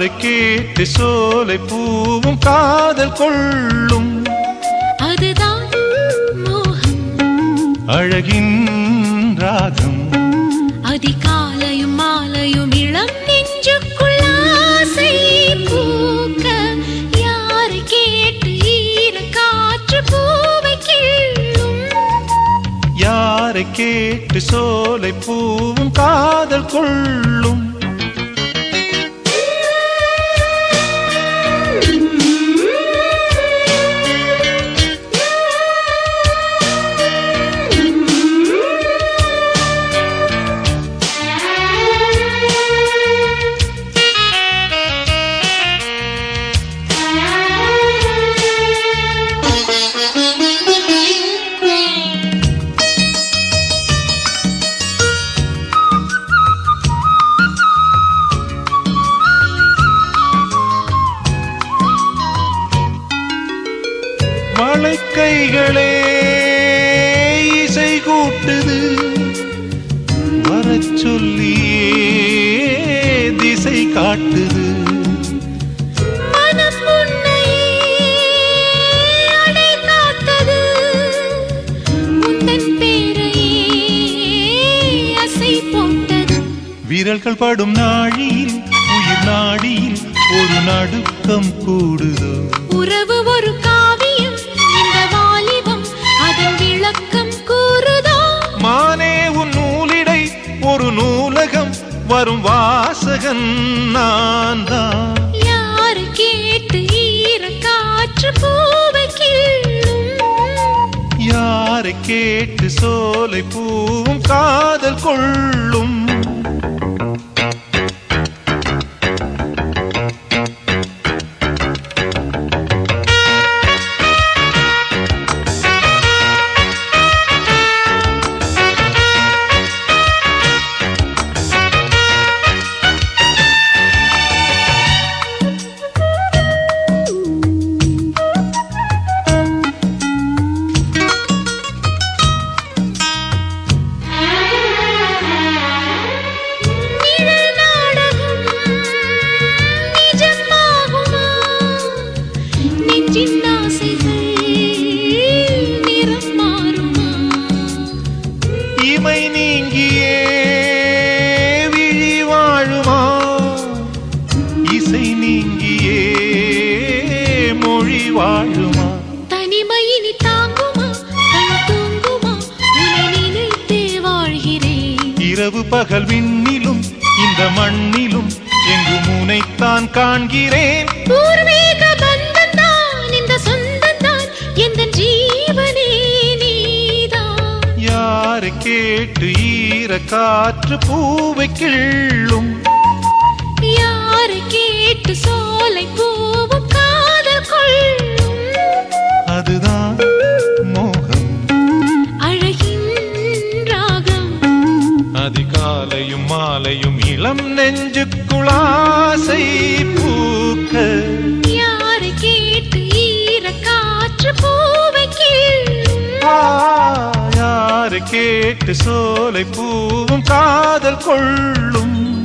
யாரை கேட்டு சோலை பூவும் காதல் கொள்ளும் அதுதான் மோகம் அழகின் ராகம் அதிகாலையும் மாலையும் இளம் நெஞ்சுக்குள் ஆசை பூக்க யாரை கேட்டு ஈர காற்று பூவை கிள்ளும் யாரை கேட்டு சோலை பூவும் காதல் கொள்ளும் மழைக்கைகளே இசை கூட்டுது வரச் சொல்லியே திசை காட்டுது மனம் உன்னையே அடை காத்தது உந்தன் பேரையே அசை போட்டது விரல்கள் படும் நாழியில் உயிர் நாடியில் ஒரு நடுக்கம் கூடுதோ உறவு ஒரு காவியம் இந்த வாலிபம் அதன் விளக்கம் கூறுதோ மானே உன் நூலிடை ஒரு நூலகம் வரும் வாசகன் நான் தான் யாரு கேட்டு ஈர காற்று பூவை கிள்ளும் யாரை கேட்டு சோலை பூவும் காதல் கொள்ளும் நிழல் நாடகம் நிஜமாகுமா நெஞ்சின் ஆசைகள் நிறம் மாறுமா இமை நீங்கியே விழி வாழுமா இசை நீங்கியே மொழி வாழுமா தனிமையினி தாங்குமா கண் தூங்குமா உன்னை நினைத்தே வாழ்கிறேன் இரவு பகல் விண்ணிலும் இந்த மண்ணிலும் எங்கும் உனைத்தான் காண்கிறேன் பூர்வீக பந்தந்தான் இந்த சொந்தந்தான் எந்த ஜீவனே நீதான் யாரை கேட்டு ஈர காற்று பூவை கிள்ளும் யாரை கேட்டு சோலை பூவும் காதல் கொள்ளும் அதுதான் மோகம் அழகின் ராகம் அதிகாலையும் மாலையும் இளம் நெஞ்சுக்குளாசை பூக்க யாரை கேட்டு ஈர காற்று பூவை கிள்ளும் ஆ, யாரை கேட்டு சோலை பூவும் காதல் கொள்ளும்